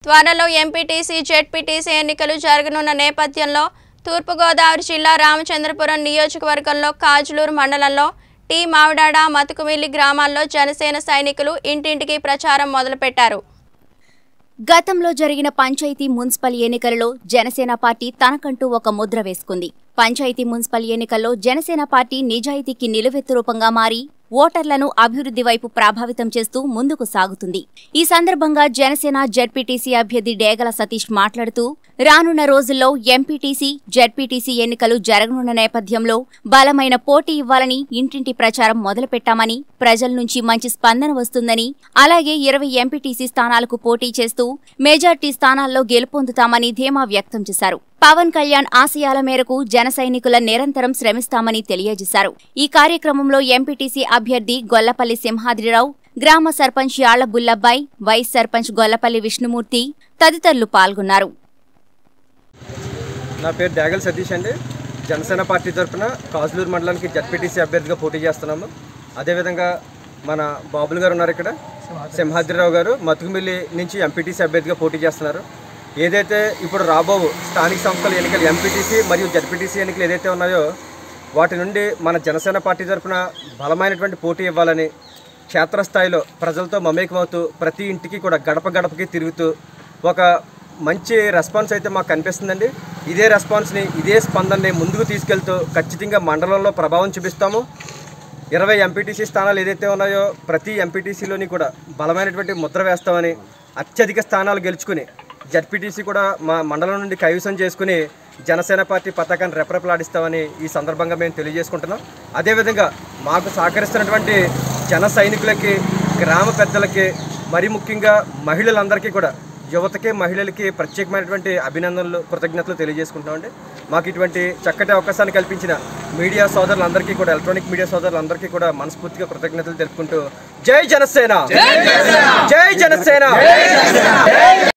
త్వరలో MPTC ZPTC ఎన్నికలు జరగనున్న నేపథ్యంలో తూర్పుగోదావరి జిల్లా రామచంద్రపురం నియోజకవర్గంలో కాజులూరు మండలంలో టీ మావిడాడ మతుకుమిల్లి గ్రామాల్లో జనసేన సైనికులు ఇంటింటికి ప్రచారం మొదలుపెట్టారు గతంలో జరిగిన పంచాయతీ మున్సిపల్ ఎన్నికలలో జనసేన పార్టీ తనకంటూ ఒక ముద్ర వేసుకుంది పంచాయతీ మున్సిపల్ ఎన్నికల్లో జనసేన పార్టీ నిజాయితీకి నిలువెత్తు రూపంగా మారి ఓటర్లను అభివృద్ధి వైపు ప్రభావితం చేస్తూ ముందుకు సాగుతుంది ఈ సందర్భంగా జనసేన జెడ్పీటీసీ అభ్యర్థి డేగల సతీష్ మాట్లాడుతూ రానున్న రోజుల్లో ఎంపీటీసీ జెడ్పీటీసీ ఎన్నికలు జరగనున్న నేపథ్యంలో బలమైన పోటీ ఇవ్వాలని ఇంటింటి ప్రచారం మొదలుపెట్టామని ప్రజల నుంచి మంచి స్పందన వస్తుందని అలాగే ఇరవై ఎంపీటీసీ స్థానాలకు పోటీ చేస్తూ మెజార్టీ స్థానాల్లో గెలుపొందుతామని ధీమా వ్యక్తం చేశారు పవన్ కళ్యాణ్ ఆశయాల మేరకు జన సైనికుల నిరంతరం శ్రమిస్తామని తెలియజేశారు ఈ కార్యక్రమంలో ఎంపీటీసీ అభ్యర్థి గొల్లపల్లి సింహాద్రిరావు గ్రామ సర్పంచ్ యాళ్ల బుల్లబ్బాయ్ వైస్ సర్పంచ్ గొల్లపల్లి విష్ణుమూర్తి తదితరులు పాల్గొన్నారు నా పేరు డాగల్ సతీష్ అండి జనసేన పార్టీ తరఫున కాజులూరు మండలానికి జడ్పీటీసీ అభ్యర్థిగా పోటీ చేస్తున్నాము అదేవిధంగా మన బాబులు గారు ఉన్నారు ఇక్కడ సింహాద్రిరావు గారు మతుకుమిల్లి నుంచి ఎంపీటీసీ అభ్యర్థిగా పోటీ చేస్తున్నారు ఏదైతే ఇప్పుడు రాబో స్థానిక సంస్థల ఎన్నికలు ఎంపీటీసీ మరియు జడ్పీటీసీ ఎన్నికలు ఏదైతే ఉన్నాయో వాటి నుండి మన జనసేన పార్టీ తరఫున బలమైనటువంటి పోటీ ఇవ్వాలని క్షేత్రస్థాయిలో ప్రజలతో మమేకమవుతూ ప్రతి ఇంటికి కూడా గడప గడపకి తిరుగుతూ ఒక మంచి రెస్పాన్స్ అయితే మాకు కనిపిస్తుందండి ఇదే రెస్పాన్స్ని ఇదే స్పందనని ముందుకు తీసుకెళ్తూ ఖచ్చితంగా మండలంలో ప్రభావం చూపిస్తాము ఇరవై ఎంపీటీసీ స్థానాలు ఏదైతే ఉన్నాయో ప్రతి ఎంపీటీసీలోని కూడా బలమైనటువంటి ముద్ర వేస్తామని అత్యధిక స్థానాలు గెలుచుకుని జడ్పీటీసీ కూడా మా మండలం నుండి కైవసం చేసుకుని జనసేన పార్టీ పతాకాన్ని రెపరెపలాడిస్తామని ఈ సందర్భంగా మేము తెలియజేసుకుంటున్నాం అదేవిధంగా మాకు సహకరిస్తున్నటువంటి జన సైనికులకి గ్రామ పెద్దలకి మరి ముఖ్యంగా మహిళలందరికీ కూడా యువతకి మహిళలకి ప్రత్యేకమైనటువంటి అభినందనలు కృతజ్ఞతలు తెలియజేసుకుంటున్నామండి మాకు ఇటువంటి చక్కటి అవకాశాన్ని కల్పించిన మీడియా సోదరులందరికీ కూడా ఎలక్ట్రానిక్ మీడియా సోదరులందరికీ కూడా మనస్ఫూర్తిగా కృతజ్ఞతలు తెలుపుకుంటూ జై జనసేన జై జనసేన